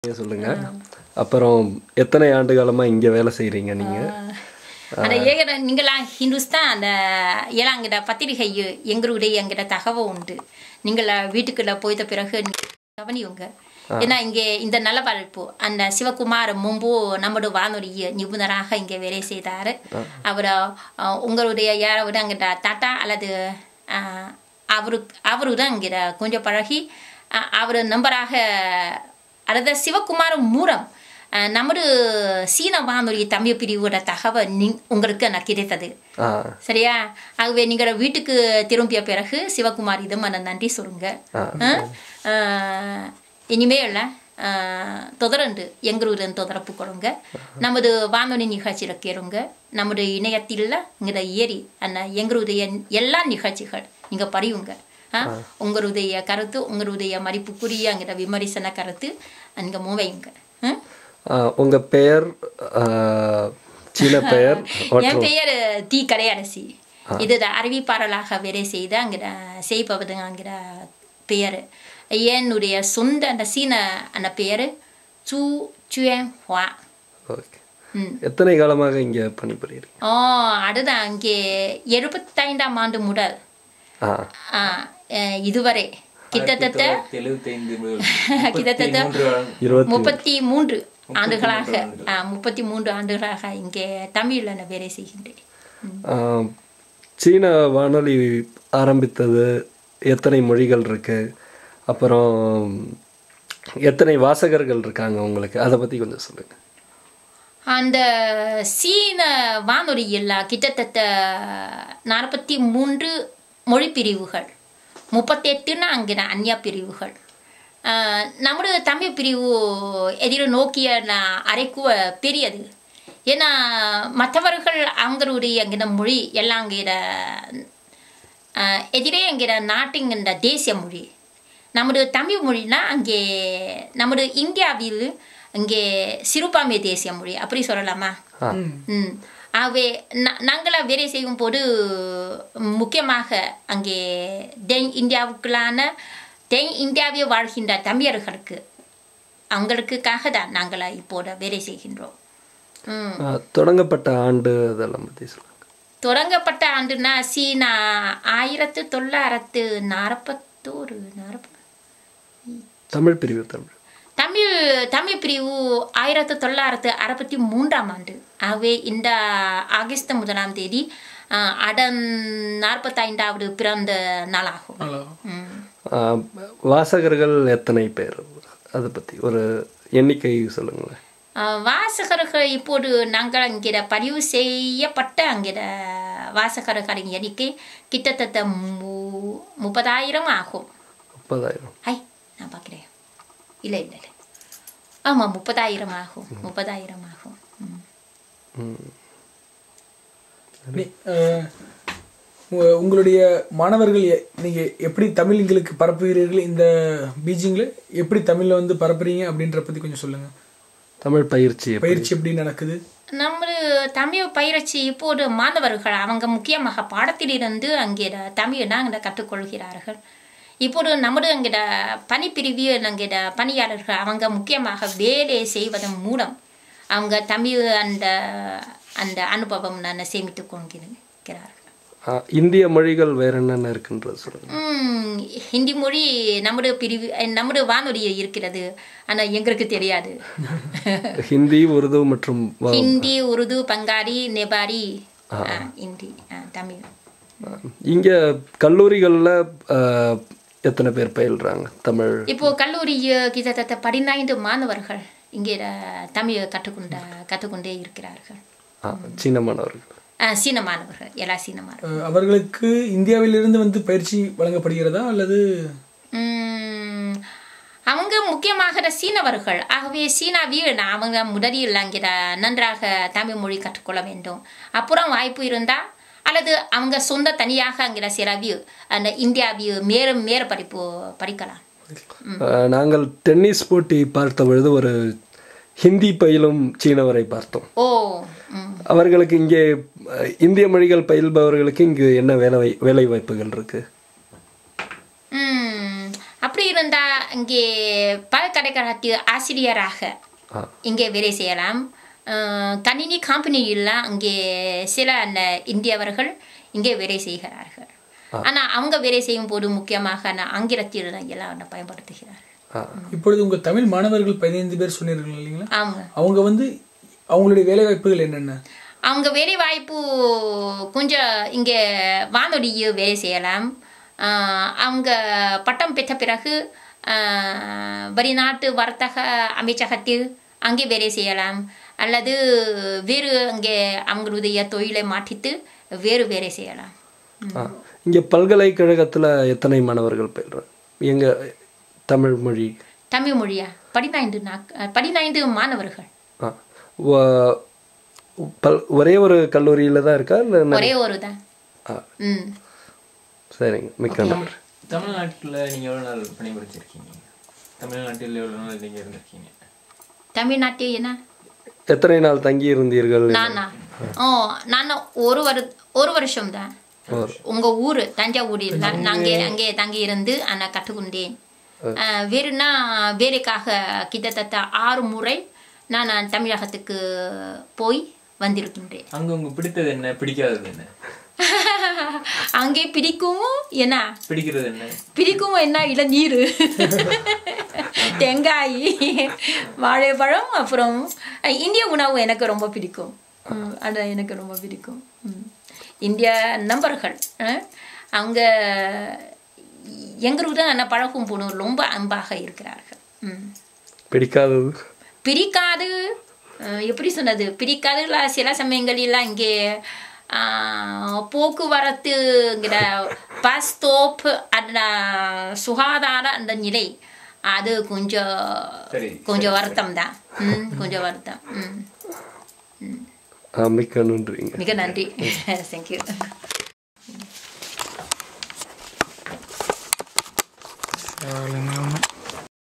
நீங்க சொல்லுங்க அப்புறம் எத்தனை ஆண்டு காலமா இங்க வேலை செய்றீங்க நீங்க அந்த ஏகர நீங்களாம் ஹிந்துஸ்தான் அந்த ஏழாங்கிற பத்திரிகை எங்களுடைய எங்கிட்ட தகவல் உண்டு நீங்கள் வீட்டுக்குள்ள போய்த்த பிறகு நீங்க கவனியுங்க ஏன்னா இங்கே இந்த நலவழிப்பு அந்த சிவகுமார் முன்பு நம்முடைய வானொலி நிபுணராக இங்கே வேலை செய்தார் அவர் அஹ், உங்களுடைய யாராவது அங்கிட்ட தாத்தா அல்லது அஹ், அவரு அவரு தான் இங்கிற கொஞ்சம் பழகி அஹ், அவர் நம்பராக அதாவது சிவகுமார் மூலம் அஹ், நமது சீன வானொலி தமிழ் பிரிவோட தகவல் நீ உங்களுக்கு நான் கிடைத்தது ஆ சரியா ஆகவே நீங்கள் வீட்டுக்கு திரும்பிய பிறகு சிவகுமார் இதை நான் நன்றி சொல்லுங்க அஹ், அஹ், இனிமேல் அஹ், தொடர்ந்து எங்களுடன் தொடர்பு கொள்ளுங்க நமது வானொலி நிகழ்ச்சியில் கேளுங்க நமது இணையத்தில் இங்கே ஏறி அந்த எங்களுடைய எல்லா நிகழ்ச்சிகள் நீங்க படியுங்க ஆ? உங்களுடைய கருத்து உங்களுடைய மதிப்புக்குரிய அங்கிற விமர்சன கருத்து நீங்க முவையுங்க ம்? ஆ, உங்க பெயர் ஆ, சீன பெயர் என் பெயர் தி கடையரசி இது அறிவிப்பாளராக வேலை செய்த அங்கிற செய்பவது அங்கிற பெயர் என்னுடைய சொந்த அந்த சீன அந்த பெயர் சூ சுயன் ஹுவா ஓகே ம் எத்தனை காலமாக இங்க பணிபுரியுறீங்க ஓ அதுதான் அங்கே எழுபத்தைந்தாம் ஆண்டு முதல் ஆ ஆ, அஹ், இதுவரை கிட்டத்தட்ட எழுபத்தைந்து கிட்டத்தட்ட இருபத்தி முப்பத்தி மூன்று ஆண்டுகளாக ஆ, முப்பத்தி மூன்று ஆண்டுகளாக இங்கே தமிழில் நான் வேலை செய்கின்றேன் ஆ, சீன வானொலி ஆரம்பித்தது எத்தனை மொழிகள் இருக்கு அப்புறம் எத்தனை வாசகர்கள் இருக்காங்க உங்களுக்கு அதை பத்தி கொஞ்சம் சொல்லுங்க அந்த சீன வானொலியில் கிட்டத்தட்ட நாற்பத்தி மூன்று மொழி பிரிவுகள் முப்பத்தெட்டுன்னா அங்கே அந்நிய பிரிவுகள் ஆஹ், நம்முடைய தமிழ் பிரிவு எதிர் நோக்கிய ந- அரைக்குவ பெரியது ஏன்னா மற்றவர்கள் அவங்களுடைய அங்கிற மொழி எல்லாம் அங்கிற ஆஹ், எதிரே அங்கிற நாட்டின் இந்த தேசிய மொழி நம்முடைய தமிழ் மொழினா அங்கே நம்முடைய இந்தியாவில் இங்கே சிறுபான்மை தேசிய மொழி அப்படி சொல்லலாமா ம் ஆகவே நா- நாங்களாம் வேலை செய்யும் போது முக்கியமாக அங்கே தென் இந்தியாவுக்குள்ளான தென் இந்தியாவில் வாழ்கின்ற தமிழர்களுக்கு அவங்களுக்காக தான் நாங்களாம் இப்போது வேலை செய்கின்றோம் ம் ஆ, தொடங்கப்பட்ட ஆண்டு அதெல்லாம் பத்தி சொல்லுங்க தொடங்கப்பட்ட ஆண்டுனா சீனா ஆயிரத்து தொள்ளாயிரத்து நாற்பத்தோரு நாற்பது தமிழ் பிரிவு தமிழ் தமிழ் தமிழ் பிரிவு ஆயிரத்தி தொள்ளாயிரத்து அறுபத்தி மூன்றாம் ஆண்டு ஆகவே இந்த ஆகஸ்ட் முதலாம் தேதி அஹ், அடன் நாற்பத்தைந்தாவது பிறந்த நாளாகும் ம். ஆ, வாசகர்கள் எத்தனை பேர் அதை பத்தி ஒரு எண்ணிக்கை சொல்லுங்களேன் அஹ், வாசகர்கள் இப்போது நாங்கள் அங்கிற பதிவு செய்யப்பட்ட அங்கிற வாசகர்களின் எண்ணிக்கை கிட்டத்தட்ட மு முப்பதாயிரம் ஆகும் முப்பதாயிரம் ஐ நான் பார்க்குறேன் இல்லை இல்லை இல்லை ஆமாம் முப்பதாயிரம் ஆகும் முப்பதாயிரம் ஆகும் ம் ம். நீ- அஹ், உ- உங்களுடைய மாணவர்கள் எ- நீங்க எப்படி தமிழ் எங்களுக்கு பரப்புகிறீர்கள் இந்த பீஜிங்ல எப்படி தமிழ்ல வந்து பரப்புறீங்க அப்படின்ற பத்தி கொஞ்சம் சொல்லுங்க தமிழ் பயிற்சி எப்படி? பயிற்சி எப்படி நடக்குது நம்ம தமிழ் பயிற்சி இப்போது மாணவர்கள் அவங்க முக்கியமாக பாடத்திலிருந்து அங்கே தமிழ் அங்கே கற்றுக்கொள்கிறார்கள் இப்போது நமது அங்கிட பணிப்பிரிவு அங்கிட பணியாளர்கள் அவங்க முக்கியமாக வேலை செய்வதன் மூலம் அவங்க தமிழ் அந்த அந்த அனுபவம் நான் சேமித்து கொள்கிறார்கள் ஆ, இந்திய மொழிகள் வேற என்னென்ன இருக்குன்றது சொல்லுங்க ம், ஹிந்தி மொழி நம்முடைய பிரிவு அஹ், நம்முடைய வானொலி இருக்கிறது ஆனால் எங்களுக்கு தெரியாது ஹிந்தி உருது மற்றும் வ- ஹிந்தி உருது பங்காளி நேபாளி ஆ, ஹிந்தி ஆ, தமிழ் இங்க கல்லூரிகள்ல ஆ, எத்தனை பேர் பயில்றாங்க தமிழ் இப்போ கல்லூரி அஹ், கிட்டத்தட்ட பதினைந்து மாணவர்கள் இங்கே அஹ், தமிழ் கற்றுக்கொண்ட கற்றுக்கொண்டே இருக்கிறார்கள் ஆ, சீன மாணவர்கள் ஆ, சீன மாணவர்கள் எல்லா சீன மாணவர்கள் அஹ், அவர்களுக்கு இந்தியாவிலிருந்து வந்து பயிற்சி வழங்கப்படுகிறதா அல்லது ம், அவங்க முக்கியமாக சீனவர்கள் ஆகவே சீனாவில் அவங்க முதலில் அங்கிற நன்றாக தமிழ் மொழி கற்றுக்கொள்ள வேண்டும் அப்புறம் வாய்ப்பு இருந்தால் அல்லது அவங்க சொந்த தனியாக அங்கிற சிறவி அந்த இந்தியாவில் மேலும் மேற படிப்பு படிக்கலாம் ஆ, நாங்கள் டென்னிஸ் போட்டி பார்த்த பொழுது ஒரு ஹிந்தி பயிலும் சீனவரை பார்த்தோம் ஓ ம் அவர்களுக்கு இங்கே அ, இந்திய மொழிகள் பயில்பவர்களுக்கு இங்கு என்ன வேலை வை- வேலை வாய்ப்புகள் இருக்கு ம், அப்படி இருந்தா இங்கே பல்கலைக்கழகத்தில் ஆசிரியராக ஆ இங்கே வேலை செய்யலாம் அஹ், கணினி கம்பெனியில் அங்கே சில அந்த இந்தியவர்கள் இங்கே வேலை செய்கிறார்கள் ஆனால் அவங்க வேலை செய்யும் போது முக்கியமாக நான் ஆங்கிலத்தில் எல்லாம் நான் பயன்படுத்துகிறார்கள் ஆ இப்பொழுது உங்க தமிழ் மாணவர்கள் பதினைந்து பேர் சொன்னீர்கள் இல்லைங்களா அவங்க அவங்க வந்து அவங்களுடைய வேலை வாய்ப்புகள் என்னென்ன அவங்க வேலை வாய்ப்பு கொஞ்சம் இங்கே வானொலியில் வேலை செய்யலாம் ஆஹ் அவங்க பட்டம் பெற்ற பிறகு ஆஹ் வெளிநாட்டு வர்த்தக அமைச்சகத்தில் அங்கே வேலை செய்யலாம் அல்லது வேறு அங்கே அவங்களுடைய தொழிலை மாற்றித்து வேறு வேலை செய்யலாம் ஆ இங்கே பல்கலைக்கழகத்தில் எத்தனை மாணவர்கள் பயில்றாங்க எங்க தமிழ் மொழி தமிழ் மொழியா பதினைந்து நாக் பதினைந்து மாணவர்கள் ஆ வ- பல் ஒரே ஒரு கல்லூரியில் தான் இருக்கா இல்லை ஒரே ஒரு தான் ஆ ம் சரிங்க மிக்க நன்றி தமிழ்நாட்டுல நீங்க எவ்வளவு நாள் பணிபுரிச்சிருக்கீங்க தமிழ்நாட்டில் எவ்வளவு நாள் நீங்க இருந்திருக்கீங்க தமிழ்நாட்டில் என்ன எத்தனை நாள் தங்கி இருந்தீர்கள் நானா ஓ நான் ஒரு வரு ஒரு வருஷம் தான் உங்க ஊரு தஞ்சாவூரில் தான் நாங்க அங்கே தங்கி இருந்து நான் கற்றுக்கொண்டேன் அஹ், வேறுனா வேலைக்காக கிட்டத்தட்ட ஆறு முறை நான் தமிழகத்துக்கு போய் வந்திருக்கின்றேன் அங்க உங்க பிடித்தது என்ன பிடிக்காதது என்ன அங்கே பிடிக்கும் என்ன பிடிக்கிறது என்ன பிடிக்கும் என்ன இளநீர் தேங்காய் வாழைப்பழம் அப்புறம் அஹ், இந்திய உணவு எனக்கு ரொம்ப பிடிக்கும் ம், அது எனக்கு ரொம்ப பிடிக்கும் ம். இந்திய நண்பர்கள் அஹ், அவங்க எங்களுடன் நான் பழகும் போது ரொம்ப அன்பாக இருக்கிறார்கள் ம். பிடிக்காதது பிடிக்காது அஹ், எப்படி சொன்னது பிடிக்காதுல சில சமயங்களில் இங்கே ஆஹ், போக்குவரத்துங்கிற பஸ் ஸ்டாப் அந்த சுகாதார அந்த நிலை அது கொஞ்சம் சரி, கொஞ்சம் வருத்தம் தான் ம், கொஞ்சம் வருத்தம் ம். ஆ மிக்க நன்றிங்க மிக நன்றி தேங்க்யூ ஆ, இல்லைங்க, ஒண்ணும்.